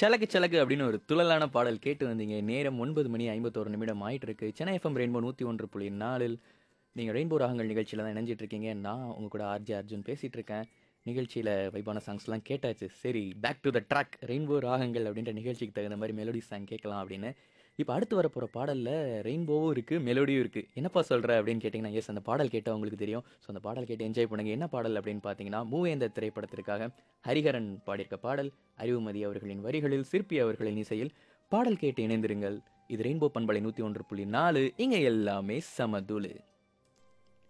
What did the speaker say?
சலக்கு சலக்கு அப்படின்னு ஒரு துள்ளலான பாடல் கேட்டு வந்தீங்க நேரம் ஒன்பது மணி ஐம்பத்தோரு நிமிடம் ஆயிட்டு இருக்கு சென்னை எஃப்எம் ரெயின்போ நூற்றி ஒன்று புள்ளி நாலில் நீங்கள் ரெயின்போ ராகங்கள் நிகழ்ச்சியில் தான் இணைஞ்சிட்டு இருக்கீங்க நான் உங்கள் கூட ஆர்ஜே அர்ஜுன் பேசிகிட்டு இருக்கேன் நிகழ்ச்சியில் வைப்பான சாங்ஸ்லாம் கேட்டாச்சு சரி back to the track rainbow ராகங்கள் அப்படின்ற நிகழ்ச்சிக்கு தகுந்த மாதிரி மெலோடி சாங் கேட்கலாம் அப்படின்னு இப்போ அடுத்து வரப்போகிற பாடலில் ரெயின்போவும் இருக்குது மெலோடியும் இருக்குது என்னப்பா சொல்கிற அப்படின்னு கேட்டிங்கன்னா எஸ் அந்த பாடல் கேட்டால் உங்களுக்கு தெரியும் ஸோ அந்த பாடல் கேட்டு என்ஜாய் பண்ணுங்க என்ன பாடல் அப்படின்னு பார்த்தீங்கன்னா மூவேந்த திரைப்படத்திற்காக ஹரிஹரன் பாடியிருக்க பாடல் அறிவுமதி அவர்களின் வரிகளில் சிற்பி அவர்களின் இசையில் பாடல் கேட்டு இணைந்திருங்கள் இது ரெயின்போ பண்பலை நூற்றி ஒன்று புள்ளி நாலு இங்கே எல்லாமே சமதுளு